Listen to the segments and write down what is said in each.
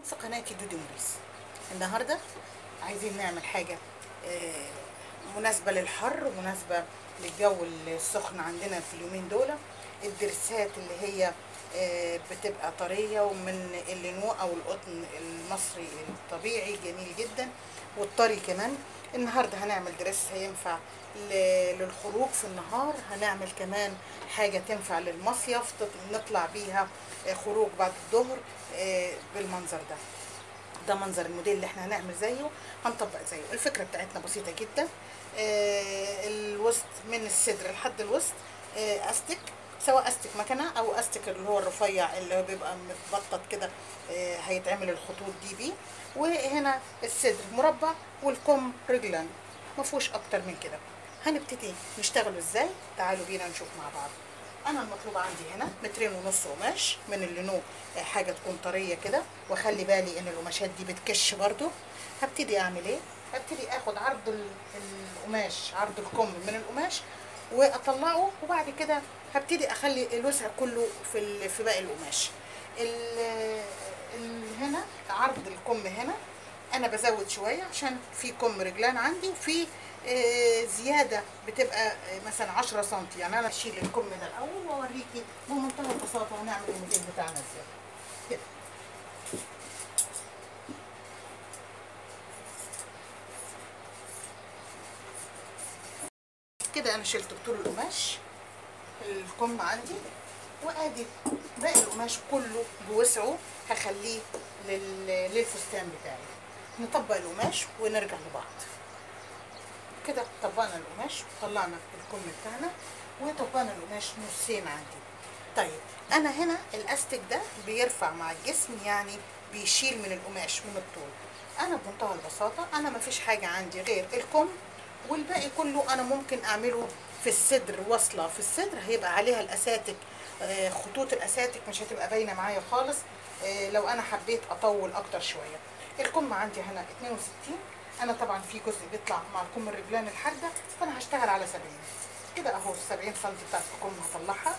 في قناة دودي موريس النهاردة عايزين نعمل حاجة آه، مناسبة للحر ومناسبة للجو السخن عندنا في اليومين دول الدرسات اللي هي آه، بتبقى طرية ومن اللينو أو القطن المصري الطبيعي جميل جدا والطري كمان النهاردة هنعمل درس هينفع ل- للخروج في النهار هنعمل كمان حاجة تنفع للمصيف تط- نطلع بيها آه، خروج بعد الظهر آه، بالمنظر ده ده منظر الموديل اللي احنا هنعمل زيه هنطبق زيه الفكرة بتاعتنا بسيطة جدا آه، الوسط من الصدر لحد الوسط آه، استك سواء استك مكنه او استك اللي هو الرفيع اللي هو بيبقى متبطط كده آه، هيتعمل الخطوط دي بيه وهنا الصدر مربع والكم رجلان ما فيهوش اكتر من كده هنبتدي نشتغل ازاي تعالوا بينا نشوف مع بعض انا المطلوب عندي هنا مترين ونص قماش من اللينو آه، حاجه تكون طريه كده واخلي بالي ان القماشات دي بتكش برضو هبتدي اعمل ايه هبتدي اخد عرض ال- القماش عرض الكم من القماش واطلعه وبعد كده هبتدي اخلي الوسع كله في ال- في باقي القماش ال- ال- هنا عرض الكم هنا انا بزود شويه عشان في كم رجلان عندي وفي آه، زياده بتبقى آه، مثلا 10 سم يعني انا اشيل الكم ده الاول واوريكي بمنتهى البساطه هنعمل الموديل بتاعنا ازاي كده كده انا شلت طول القماش الكم عندي وادي باقي القماش كله بوسعه هخليه لل... للفستان بتاعي نطبق القماش ونرجع لبعض كده طبقنا القماش وطلعنا الكم بتاعنا وطبقنا القماش نصين عندي طيب انا هنا الاستك ده بيرفع مع الجسم يعني بيشيل من القماش من الطول انا بمنتهى البساطه انا مفيش حاجه عندي غير الكم والباقي كله انا ممكن اعمله في الصدر واصله في الصدر هيبقى عليها الاساتك آه، خطوط الاساتك مش هتبقى باينه معايا خالص آه، لو انا حبيت اطول اكتر شويه الكم عندي هنا 62 انا طبعا في جزء بيطلع مع الكم الرجلان الحاده فانا هشتغل على 70 كده اهو ال 70 سم بتاعت الكم هطلعها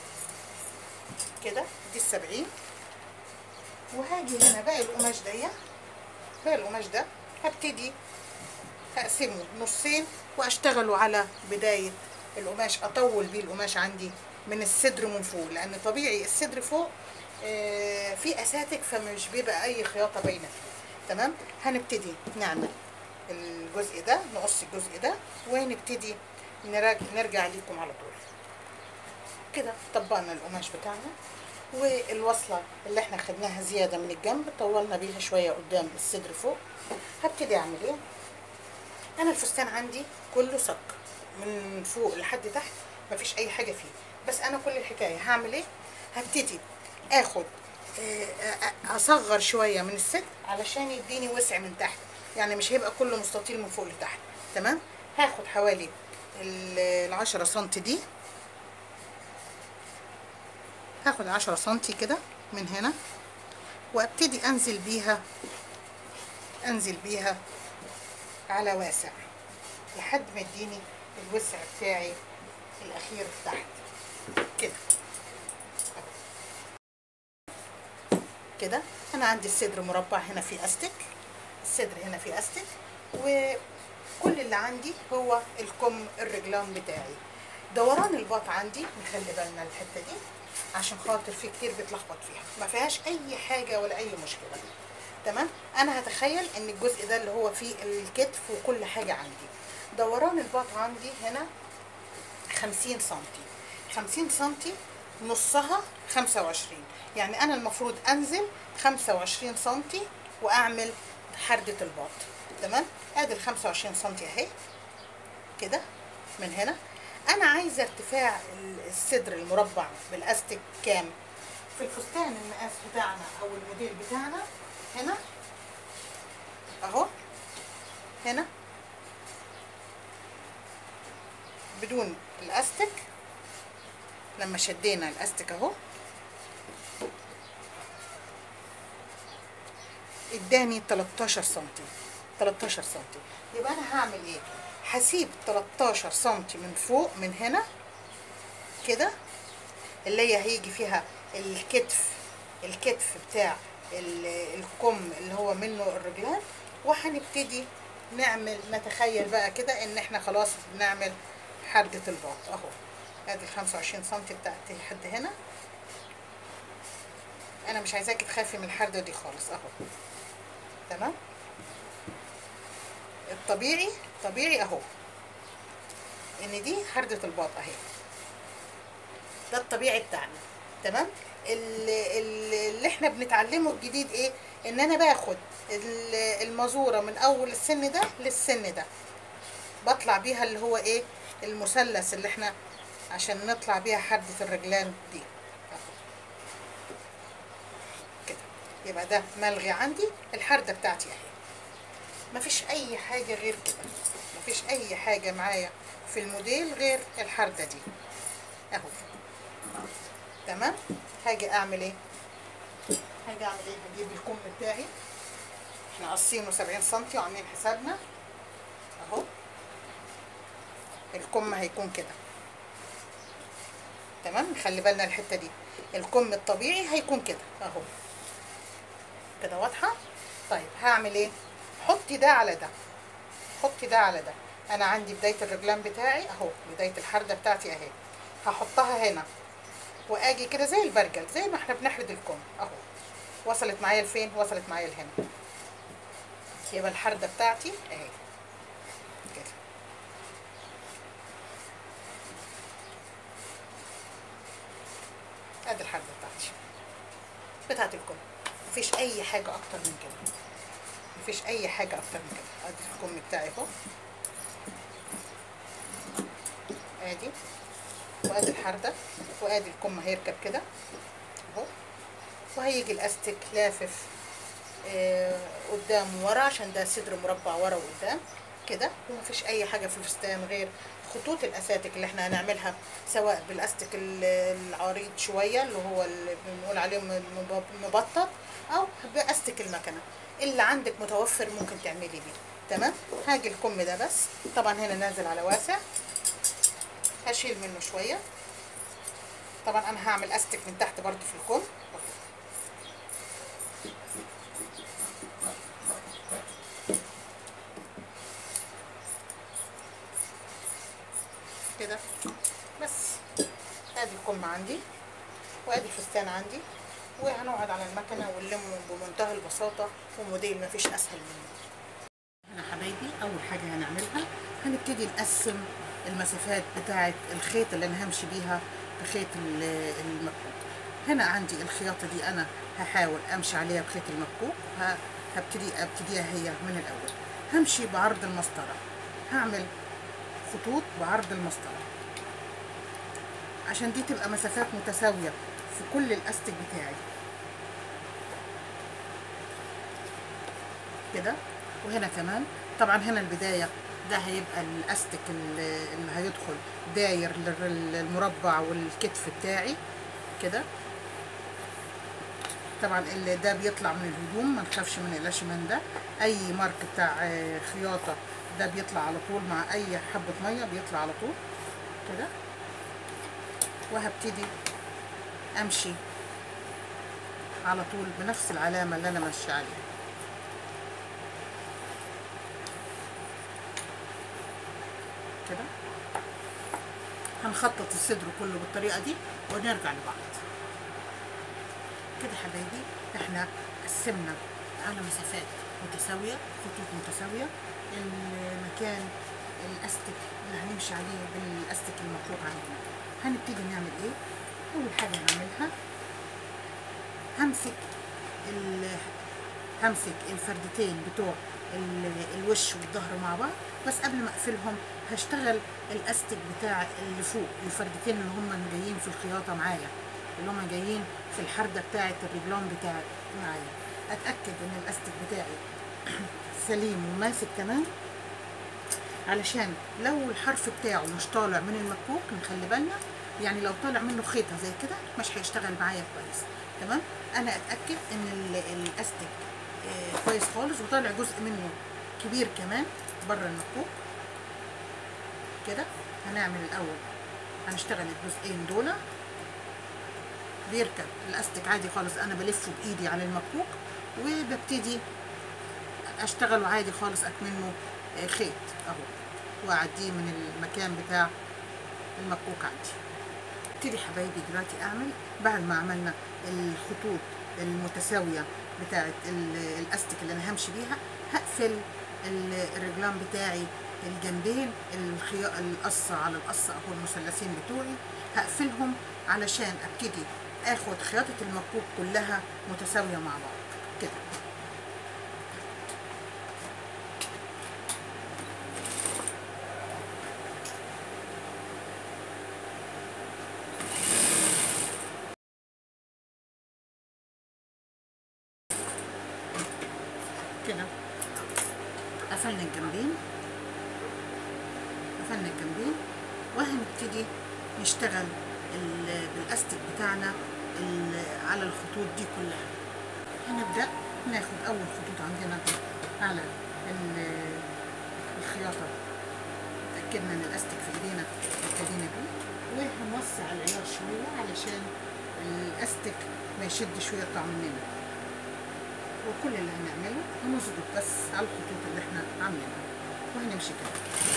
كده دي ال 70 وهاجي هنا باقي القماش ده باقي القماش ده هبتدي هقسمه نصين واشتغله على بداية القماش اطول بيه القماش عندي من الصدر من فوق لان طبيعي الصدر فوق آه، في اساتك فمش بيبقى اي خياطة باينة فيه تمام هنبتدي نعمل الجزء ده نقص الجزء ده ونبتدي نراجع نرجع ليكم على طول كده طبقنا القماش بتاعنا والوصلة اللي احنا خدناها زيادة من الجنب طولنا بيها شوية قدام الصدر فوق هبتدي اعمل ايه انا الفستان عندي كله صك من فوق لحد تحت مفيش اي حاجه فيه بس انا كل الحكايه هعمل ايه هبتدي اخد آه، آه، اصغر شويه من الصدر علشان يديني وسع من تحت يعني مش هيبقى كله مستطيل من فوق لتحت تمام هاخد حوالي ال- العشرة سنتي دي هاخد عشرة سنتي كده من هنا وابتدي انزل بيها انزل بيها على واسع لحد ما يديني الوسع بتاعي الاخير تحت كده كده انا عندي الصدر مربع هنا في استك الصدر هنا في استك وكل اللي عندي هو الكم الرجلان بتاعي دوران الباط عندي نخلي بالنا الحته دي عشان خاطر في كتير بيتلخبط فيها ما فيهاش اي حاجه ولا اي مشكله تمام انا هتخيل ان الجزء ده اللي هو فيه الكتف وكل حاجه عندي دوران الباط عندي هنا 50 سنتي 50 سنتي نصها 25 يعني انا المفروض انزل 25 سنتي واعمل حردة الباط تمام ادي ال 25 سنتي اهي كده من هنا انا عايزه ارتفاع الصدر المربع بالاستك كام في الفستان المقاس بتاعنا او الموديل بتاعنا هنا اهو هنا بدون الاستك لما شدينا الاستك اهو اداني 13 سنتي 13 سنتي يبقى انا هعمل ايه هسيب 13 سنتي من فوق من هنا كده اللي هي هيجي فيها الكتف الكتف بتاع ال- الكم اللي هو منه الرجلان وهنبتدي نعمل نتخيل بقى كده ان احنا خلاص بنعمل حردة الباط اهو ادي ال 25 سم بتاعتي لحد هنا انا مش عايزاكي تخافي من الحردة دي خالص اهو تمام الطبيعي طبيعي اهو ان دي حردة الباط اهي ده الطبيعي بتاعنا تمام اللي, اللي احنا بنتعلمه الجديد ايه ان انا باخد ال- المزورة من اول السن ده للسن ده بطلع بيها اللي هو ايه المثلث اللي احنا عشان نطلع بيها حردة الرجلان دي أهو. كده يبقى ده ملغي عندي الحردة بتاعتي اهي مفيش اي حاجة غير كده مفيش اي حاجة معايا في الموديل غير الحردة دي اهو تمام هاجي اعمل ايه هاجي اعمل ايه هجيب الكم بتاعي احنا قاصينه 70 سنتي وعاملين حسابنا اهو الكم هيكون كده تمام خلي بالنا الحته دي الكم الطبيعي هيكون كده اهو كده واضحه طيب هعمل ايه حطي ده على ده حطي ده على ده انا عندي بدايه الرجلان بتاعي اهو بدايه الحرده بتاعتي اهي هحطها هنا واجي كده زي البرجل زي ما احنا بنحرد الكم اهو وصلت معايا لفين وصلت معايا لهنا يبقى الحرده بتاعتي اهي كده ادي الحرده بتاعتي بتاعت الكم مفيش اي حاجه اكتر من كده مفيش اي حاجه اكتر من كده ادي الكم بتاعي اهو ادي وادي الحردة وادي الكم هيركب كده اهو وهيجي الاستك لافف آه قدام ورا عشان ده صدر مربع ورا وقدام كده ومفيش اي حاجه في الفستان غير خطوط الاساتك اللي احنا هنعملها سواء بالاستك ال- العريض شويه اللي هو اللي بنقول عليه مب- مبطط او باستك المكنه اللي عندك متوفر ممكن تعملي بيه تمام هاجي الكم ده بس طبعا هنا نازل على واسع هشيل منه شويه طبعا انا هعمل استك من تحت برضو في الكم كده بس ادي الكم عندي وادي الفستان عندي وهنقعد على المكنه ونلمه بمنتهى البساطه وموديل مفيش اسهل منه هنا حبايبي اول حاجه هنعملها هنبتدي نقسم المسافات بتاعه الخيط اللي انا همشي بيها بخيط ال- المكوك هنا عندي الخياطه دي انا هحاول امشي عليها بخيط المكوك ه- هبتدي ابتديها هي من الاول همشي بعرض المسطره هعمل خطوط بعرض المسطره عشان دي تبقى مسافات متساويه في كل الاستك بتاعي كده وهنا كمان طبعا هنا البدايه ده هيبقى الاستك اللي اللي هيدخل داير لل- للمربع والكتف بتاعي كده طبعا اللي ده بيطلع من الهدوم ما نخافش من القلاش من ده اي مارك بتاع آه، خياطه ده بيطلع على طول مع اي حبه ميه بيطلع على طول كده وهبتدي امشي على طول بنفس العلامه اللي انا ماشيه عليها كده هنخطط الصدر كله بالطريقه دي ونرجع لبعض كده حبايبي احنا قسمنا على مسافات متساويه خطوط متساويه المكان الاستك اللي هنمشي عليه بالاستك المطلوب عندنا هنبتدي نعمل ايه اول حاجه هنعملها همسك ال... همسك الفردتين بتوع ال- الوش والظهر مع بعض بس قبل ما اقفلهم هشتغل الاستك بتاع اللي فوق الفردتين اللي هم جايين في الخياطه معايا اللي هم جايين في الحرده بتاعه الرجلان بتاعي معايا اتاكد ان الاستك بتاعي سليم وماسك تمام علشان لو الحرف بتاعه مش طالع من المكوك نخلي بالنا يعني لو طالع منه خيطه زي كده مش هيشتغل معايا كويس تمام انا اتاكد ان ال- الاستك آه، كويس خالص وطالع جزء منه كبير كمان بره المكوك كده هنعمل الاول هنشتغل الجزئين دول بيركب الاستك عادي خالص انا بلفه بايدي على المكوك وببتدي اشتغله عادي خالص اكمنه آه، خيط اهو واعديه من المكان بتاع المكوك عندي ابتدي حبايبي دلوقتي اعمل بعد ما عملنا الخطوط المتساويه بتاعه ال- الاستك اللي انا همشي بيها هقفل ال- الرجلان بتاعي الجنبين الخيا القصة على القصة أو المثلثين بتوعي هقفلهم علشان أبتدي آخد خياطة المكوك كلها متساوية مع بعض كده كده قفلنا الجنبين قفلنا الجنبين وهنبتدي نشتغل ال- بالاستك بتاعنا ال- على الخطوط دي كلها هنبدأ ناخد أول خطوط عندنا على ال- الخياطة اتأكدنا إن الأستك في إيدينا ابتدينا بيه وهنوسع العيار شوية علشان الأستك ما يشدش ويقطع مننا وكل اللي هنعمله هنظبط بس على الخطوط اللي احنا عاملينها وهنمشي كده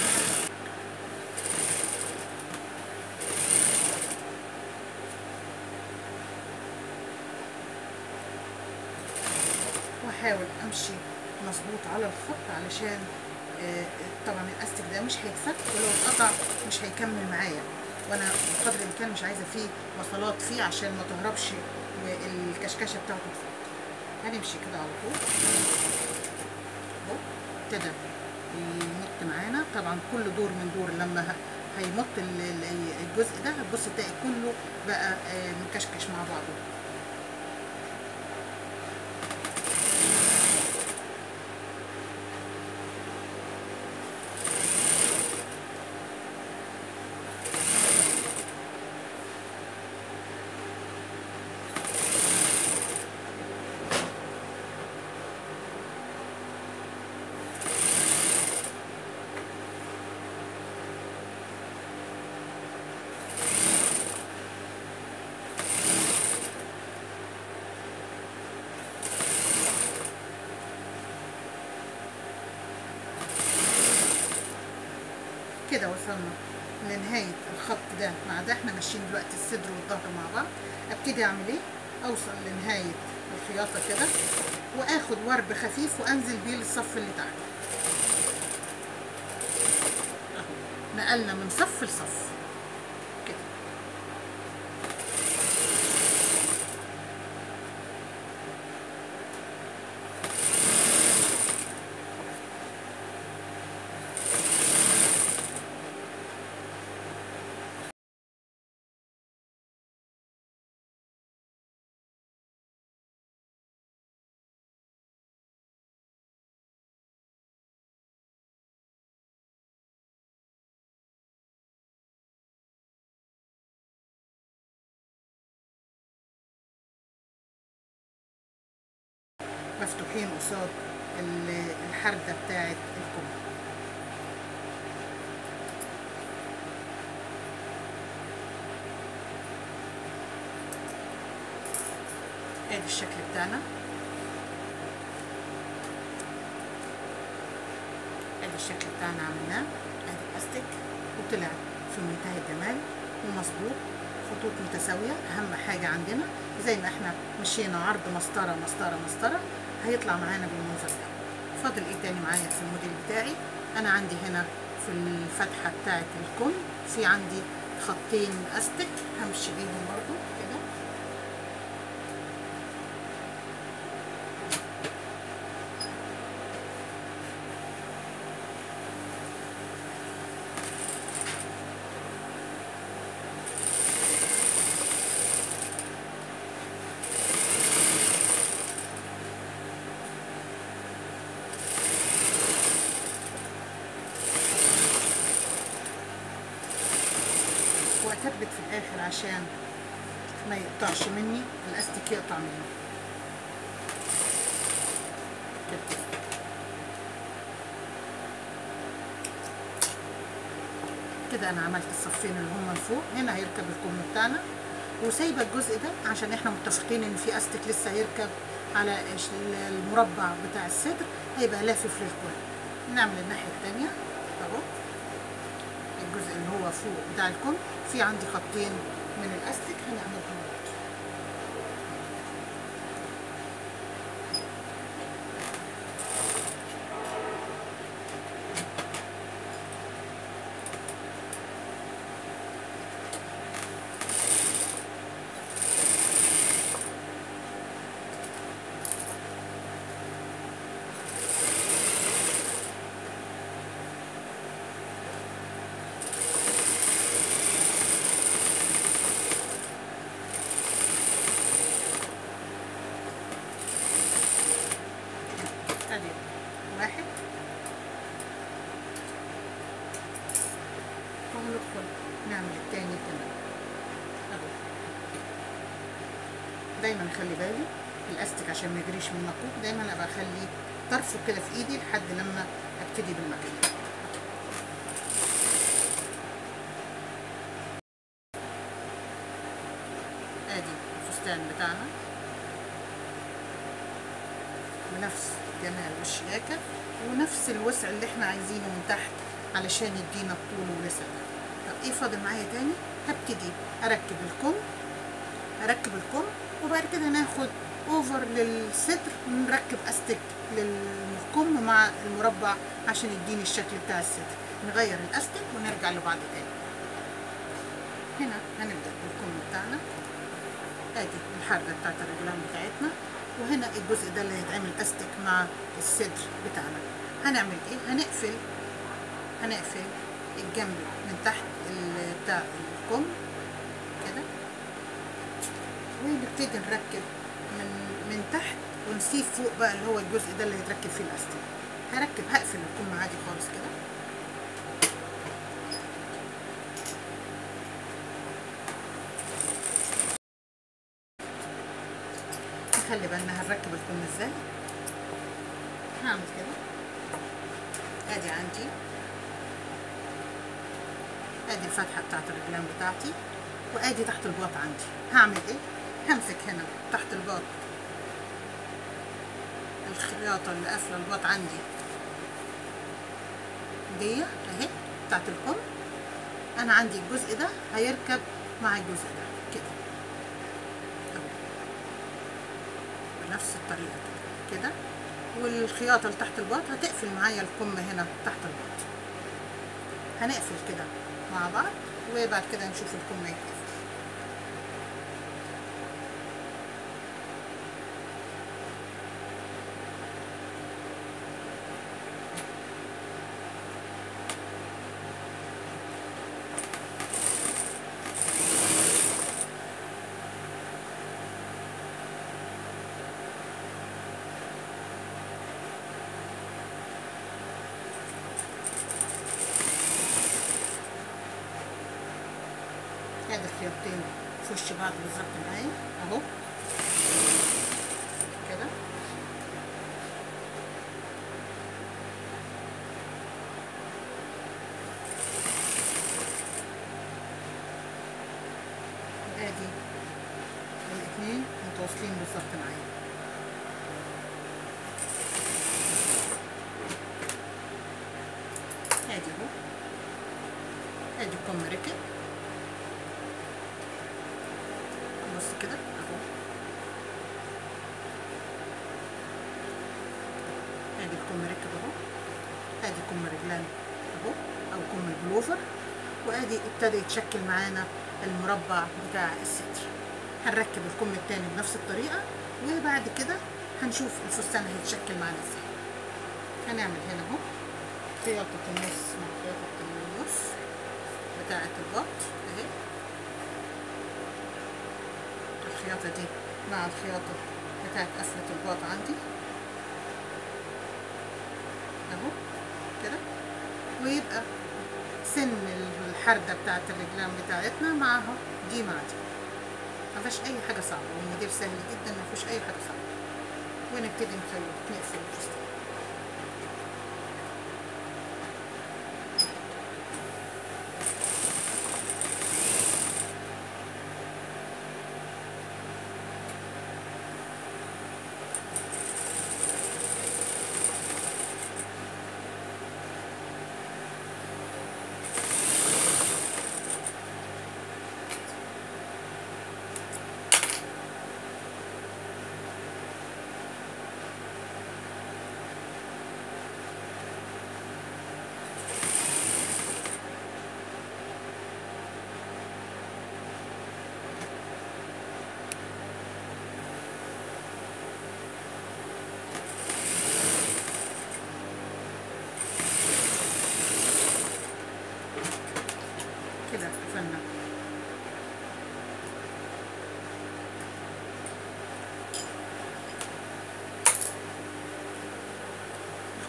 واحاول امشي مظبوط على الخط علشان آه، طبعا الاستك ده مش هيتفك ولو اتقطع مش هيكمل معايا وانا بقدر الامكان مش عايزه فيه وصلات فيه عشان ما تهربش والكشكشه بتاعته تفك هنمشي كده على طول اهو ابتدى يمط معانا طبعا كل دور من دور لما ه- هيمط ال- ال- الجزء ده هتبص تلاقي كله بقى آه، مكشكش مع بعضه كده وصلنا لنهاية الخط ده مع ده احنا ماشيين دلوقتي الصدر والظهر مع بعض ابتدي اعمل ايه اوصل لنهاية الخياطة كده واخد ورب خفيف وانزل بيه للصف اللي تحت اهو نقلنا من صف لصف كده مفتوحين قصاد ال- الحردة بتاعت الكم ادي الشكل بتاعنا ادي الشكل بتاعنا عملناه ادي الاستيك وطلع في منتهى الجمال ومظبوط خطوط متساوية أهم حاجة عندنا زي ما احنا مشينا عرض مسطرة مسطرة مسطرة هيطلع معانا بالمنظر ده فاضل ايه تاني معايا في الموديل بتاعي أنا عندي هنا في الفتحة بتاعة الكم في عندي خطين أستك همشي بيهم برضو كده وأثبت في الآخر عشان ما يقطعش مني الأستيك يقطع مني كده كده انا عملت الصفين اللي هم من فوق هنا هيركب الكم بتاعنا وسايبه الجزء ده عشان احنا متفقين ان في استك لسه هيركب على المربع بتاع الصدر هيبقى لافف للكل نعمل الناحية التانية اهو الجزء اللي هو فوق بتاع الكم في عندي خطين من الاستيك هنعملهم برضه ادي واحد وهندخل نعمل التاني كمان اهو دايما خلي بالي الاستك عشان ما يجريش من المكوك دايما ابقى اخلي طرفه كده في ايدي لحد لما ابتدي بالمكان ادي الفستان بتاعنا بنفس جمال والشياكة ونفس الوسع اللي احنا عايزينه من تحت علشان يدينا الطول والوسع ده طب ايه فاضل معايا تاني هبتدي اركب الكم اركب الكم وبعد كده ناخد اوفر للصدر ونركب استك للكم مع المربع عشان يديني الشكل بتاع الصدر نغير الاستك ونرجع له بعد تاني هنا هنبدأ بالكم بتاعنا ادي الحردة بتاعت الرجلان بتاعتنا وهنا الجزء ده اللي هيتعمل استك مع الصدر بتاعنا هنعمل ايه هنقفل هنقفل الجنب من تحت ال- بتاع الكم كده ونبتدي نركب من من تحت ونسيب فوق بقى اللي هو الجزء ده اللي هيتركب فيه الاستك هركب هقفل الكم عادي خالص كده نخلي بالنا هنركب الكم ازاي هعمل كده ادي عندي ادي الفتحه بتاعت الرجلان بتاعتي وادي تحت الباط عندي هعمل ايه همسك هنا تحت الباط الخياطه اللي قافله الباط عندي دي اهي بتاعت الكم انا عندي الجزء ده هيركب مع الجزء ده كده اهو بنفس الطريقه كده كده والخياطه اللي تحت الباط هتقفل معايا الكم هنا تحت الباط هنقفل كده مع بعض وبعد كده نشوف الكم يتقفل ادي الخياطتين في وش بعض بالظبط معايا اهو كده ادي الاثنين متواصلين بالظبط معايا ادي اهو ادي الكم ركب بص كده اهو ادي الكم ركب اهو ادي كم رجلان اهو او كم البلوفر وادي ابتدى يتشكل معانا المربع بتاع الستر هنركب الكم التاني بنفس الطريقة وبعد كده هنشوف الفستان هيتشكل معانا ازاي هنعمل هنا اهو خياطة النص مع خياطة النص بتاعة البط اهي الخياطة دي مع الخياطة بتاعت قفلة الباط عندي اهو كده ويبقى سن الحردة بتاعت الرجلان بتاعتنا معاها دي مع دي مفيهاش أي حاجة صعبة والموديل سهل جدا مفيهوش أي حاجة صعبة ونبتدي نخيط نقفل الفستان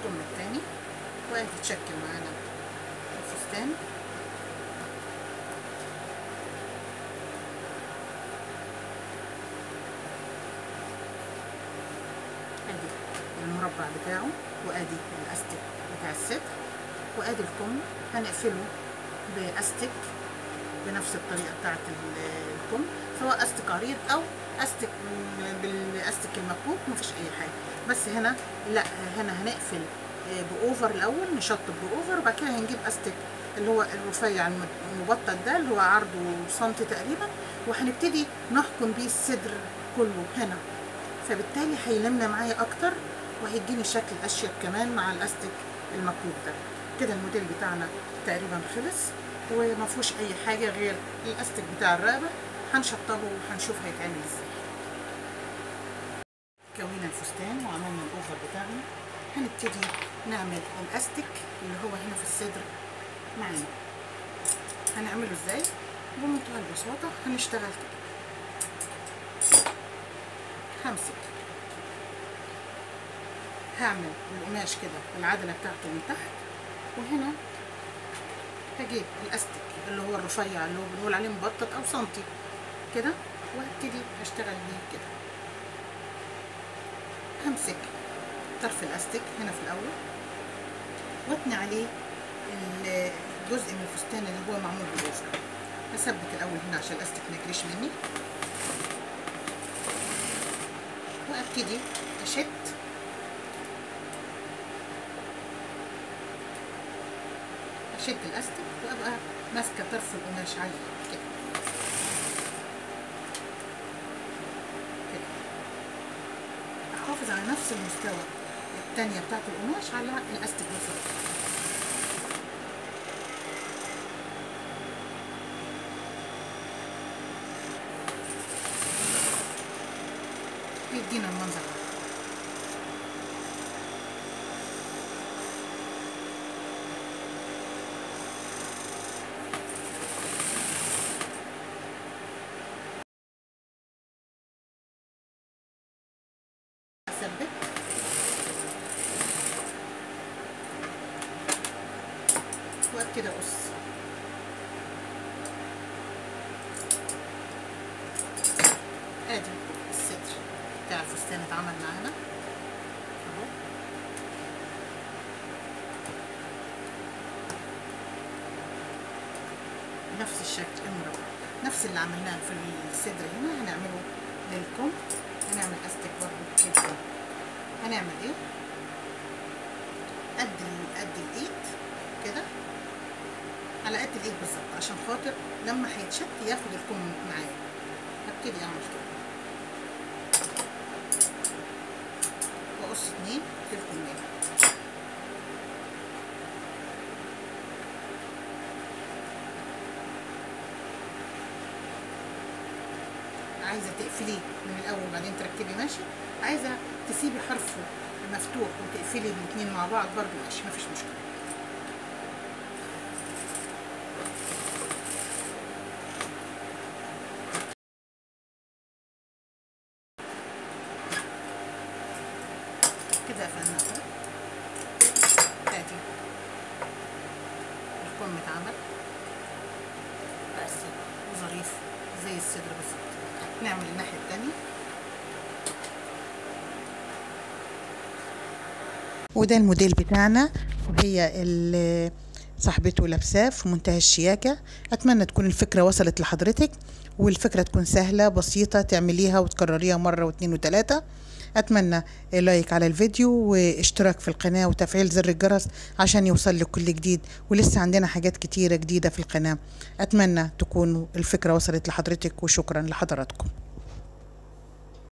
الكم التاني وادي تشكل معانا الفستان ادي المربع بتاعه وادي الاستك بتاع الستر وادي الكم هنقفله باستك بنفس الطريقه بتاعت الكم سواء استك عريض او استك بالاستك المكوك مفيش اي حاجه بس هنا لا هنا هنقفل باوفر الاول نشطب باوفر وبعد كده هنجيب استك اللي هو الرفيع المبطط ده اللي هو عرضه سنتي تقريبا وهنبتدي نحكم بيه الصدر كله هنا فبالتالي هيلمنا معايا اكتر وهيديني شكل اشيك كمان مع الاستك المكوك ده كده الموديل بتاعنا تقريبا خلص وما فيهوش اي حاجه غير الاستك بتاع الرقبه هنشطبه وهنشوف هيتعمل ازاي كوينا الفستان وعملنا الاوفر بتاعنا هنبتدي نعمل الاستك اللي هو هنا في الصدر معانا هنعمله ازاي بمنتهى البساطه هنشتغل كده همسك هعمل القماش كده العدله بتاعته من تحت وهنا هجيب الاستك اللي هو الرفيع اللي هو بنقول عليه مبطط او سنتي كده وهبتدي اشتغل بيه كده همسك طرف الاستك هنا في الاول واتني عليه الجزء من الفستان اللي هو معمول بالاوفر هثبت الاول هنا عشان الاستك ما يجريش مني وابتدي اشد اشد الاستك وابقى ماسكه طرف القماش عليه كده كده احافظ على نفس المستوى التانية بتاعت القماش على الاستك بالظبط بيدينا المنظر ده اثبت وابتدي اقص ادي الستر بتاع الفستان اتعمل معانا اهو نفس الشكل المربع نفس اللي عملناه في الصدر هنا هنعمله للكم هنعمل استك برضه للكم هنعمل ايه قد قد الايد كده على قد الايد بالظبط عشان خاطر لما هيتشد ياخد الكم معايا هبتدي اعمل كده واقص اتنين في الكمين عايزه تقفليه من الاول وبعدين تركبي ماشي عايزه تسيبي حرفه مفتوح وتقفلي الاثنين مع بعض برضو ماشي مفيش مشكله كده قفلنا اهو ادي الكم اتعمل بس وظريف زي الصدر بالظبط نعمل الناحيه التانيه وده الموديل بتاعنا وهي ال- صاحبته لابساه في منتهى الشياكة أتمنى تكون الفكرة وصلت لحضرتك والفكرة تكون سهلة بسيطة تعمليها وتكرريها مرة واتنين وتلاتة أتمنى لايك على الفيديو واشتراك في القناة وتفعيل زر الجرس عشان يوصل لك كل جديد ولسه عندنا حاجات كتيرة جديدة في القناة أتمنى تكون الفكرة وصلت لحضرتك وشكرا لحضراتكم